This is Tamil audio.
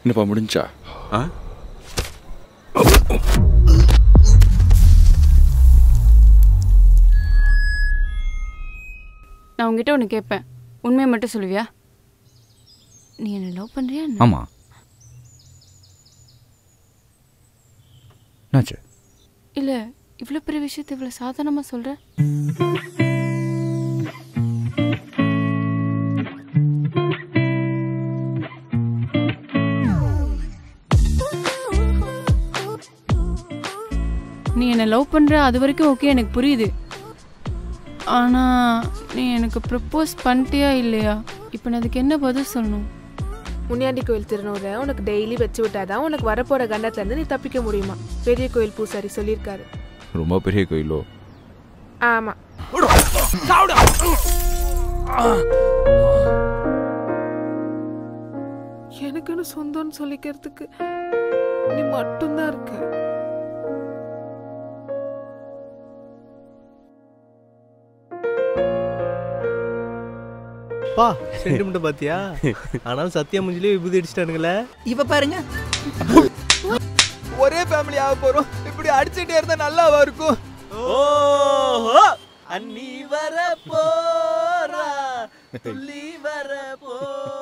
என்னப்பா முடிஞ்சா ஆ நான் உங்ககிட்ட ஒன்று கேட்பேன் உண்மையை மட்டும் சொல்லுவியா நீ என்ன லவ் பண்ணுறியா என்ன? ஆமாம் என்னாச்சு இல்லை இவ்வளோ பெரிய விஷயத்தை இவ்வளோ சாதாரணமாக சொல்கிற நீ என்னை லவ் பண்ணுற அது வரைக்கும் ஓகே எனக்கு புரியுது ஆனால் நீ எனக்கு ப்ரப்போஸ் பண்ணிட்டியா இல்லையா இப்போ நான் அதுக்கு என்ன பதில் சொல்லணும் முனியாண்டி கோயில் திருநூறை உனக்கு டெய்லி வச்சு விட்டாதான் உனக்கு வரப்போற கண்டத்துல இருந்து நீ தப்பிக்க முடியுமா பெரிய கோயில் பூசாரி சொல்லியிருக்காரு ரொம்ப பெரிய கோயிலோ ஆமா எனக்குன்னு சொந்தம்னு சொல்லிக்கிறதுக்கு நீ மட்டும்தான் இருக்க பா சென்டிமெண்ட் பாத்தியா ஆனாலும் சத்யா முஞ்சிலே விபூதி அடிச்சிட்டானுங்களே இப்ப பாருங்க ஒரே ஃபேமிலி ஆக போறோம் இப்படி அடிச்சுட்டே இருந்தா நல்லாவா இருக்கும் ஓஹோ அண்ணி வர போறா துள்ளி வர போ